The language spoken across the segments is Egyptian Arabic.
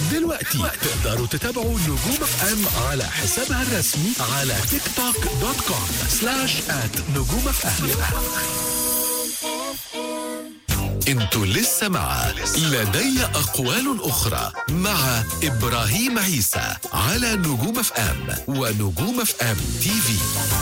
دلوقتي تقدروا تتابعوا نجوم اف ام على حسابها الرسمي على تيك توك دوت كوم سلاش ات نجوم اف ام انتوا لسه مع لدي اقوال اخرى مع ابراهيم عيسى على نجوم اف ام ونجوم اف ام تي في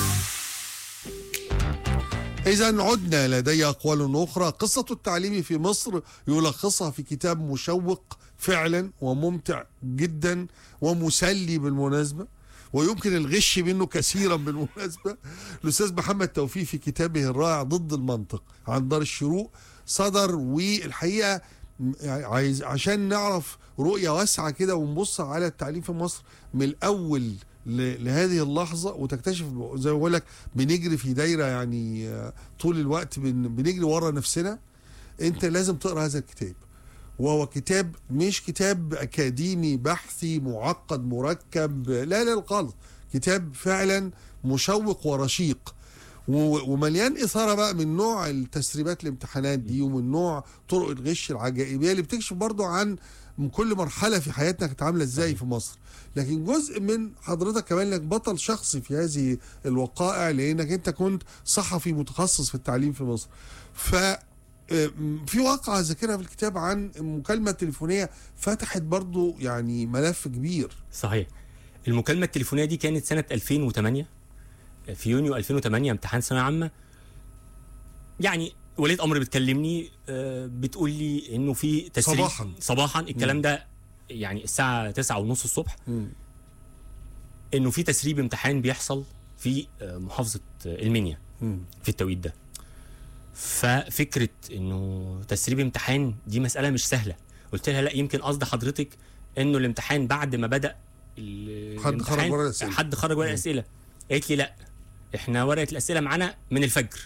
إذا عدنا لدي أقوال أخرى قصة التعليم في مصر يلخصها في كتاب مشوق فعلا وممتع جدا ومسلي بالمناسبة ويمكن الغش منه كثيرا بالمناسبة الأستاذ محمد توفيق في كتابه الرائع ضد المنطق عن دار الشروق صدر والحقيقة م- عايز عشان نعرف رؤية واسعة كده ونبص على التعليم في مصر من الأول ل- لهذه اللحظة وتكتشف زي ما بقول لك بنجري في دايرة يعني آه، طول الوقت بن- بنجري ورا نفسنا انت لازم تقرا هذا الكتاب وهو كتاب مش كتاب اكاديمي بحثي معقد مركب لا لا خالص كتاب فعلا مشوق ورشيق و- ومليان اثاره بقى من نوع التسريبات الامتحانات دي ومن نوع طرق الغش العجائبيه اللي بتكشف برضو عن من كل مرحله في حياتنا كانت عامله ازاي في مصر لكن جزء من حضرتك كمان انك بطل شخصي في هذه الوقائع لانك انت كنت صحفي متخصص في التعليم في مصر ف آم، في واقعة ذاكرها في الكتاب عن مكالمة تليفونية فتحت برضو يعني ملف كبير صحيح المكالمة التليفونية دي كانت سنة 2008 في يونيو 2008 امتحان ثانوية عامة يعني ولية أمر بتكلمني آه، بتقول لي إنه في تسريب صباحاً. صباحا الكلام ده يعني الساعة 9 ونص الصبح إنه في تسريب امتحان بيحصل في آه، محافظة آه، المنيا في التوقيت ده ففكرة إنه تسريب امتحان دي مسألة مش سهلة قلت لها لا يمكن قصد حضرتك إنه الامتحان بعد ما بدأ ال- حد الامتحان- خرج ورق الأسئلة. حد خرج ورق الأسئلة قالت لي لا احنا ورقة الأسئلة معانا من الفجر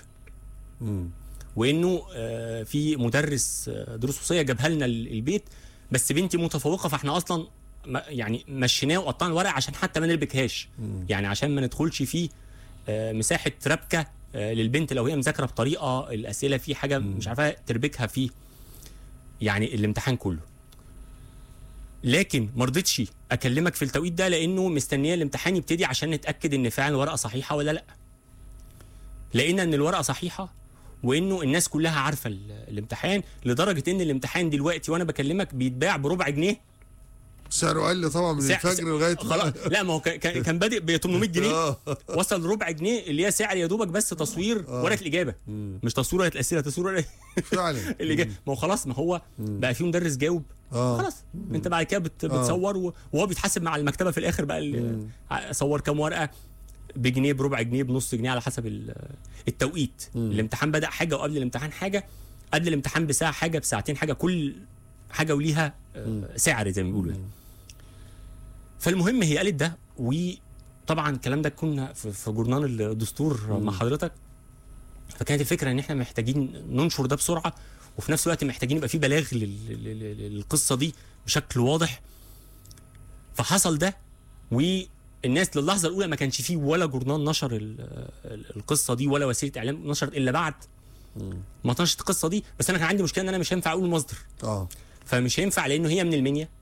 وانه آه، في مدرس آه، دروس خصوصيه جابها لنا ال- البيت بس بنتي متفوقه فاحنا اصلا ما- يعني مشيناه وقطعنا الورق عشان حتى ما نربكهاش يعني عشان ما ندخلش فيه آه، مساحه ربكه آه، للبنت لو هي مذاكره بطريقه الاسئله فيه حاجه مش عارفه تربكها فيه يعني الامتحان كله لكن ما رضيتش اكلمك في التوقيت ده لانه مستنيه الامتحان يبتدي عشان نتاكد ان فعلا الورقه صحيحه ولا لا لقينا ان الورقه صحيحه وانه الناس كلها عارفه ال- الامتحان لدرجه ان الامتحان دلوقتي وانا بكلمك بيتباع بربع جنيه سعره قل طبعا من سع- الفجر لغاية خلاص لا ما هو كان- كان كان بادئ ب 800 جنيه آه. وصل ربع جنيه اللي هي سعر يا دوبك بس تصوير ورقه الاجابه مش تصوير ورقه الاسئله تصوير ورقه فعلا الاجابه ما هو خلاص ما هو بقى في مدرس جاوب آه. خلاص انت بعد كده بت بتصور و- وهو بيتحاسب مع المكتبه في الاخر بقى ال- ع- صور كام ورقه بجنيه بربع جنيه بنص جنيه على حسب ال- التوقيت الامتحان بدا حاجه وقبل الامتحان حاجه قبل الامتحان بساعه حاجه بساعتين حاجه كل حاجه وليها آه، سعر زي ما بيقولوا يعني. فالمهم هي قالت ده وطبعا الكلام ده كنا في في جورنال الدستور مع حضرتك فكانت الفكره ان احنا محتاجين ننشر ده بسرعه وفي نفس الوقت محتاجين يبقى في بلاغ لل- لل- لل- للقصه دي بشكل واضح فحصل ده والناس للحظه الاولى ما كانش فيه ولا جورنال نشر ال- ال- القصه دي ولا وسيله اعلام نشرت الا بعد ما نشرت القصه دي بس انا كان عندي مشكله ان انا مش هينفع اقول المصدر اه فمش هينفع لانه هي من المنيا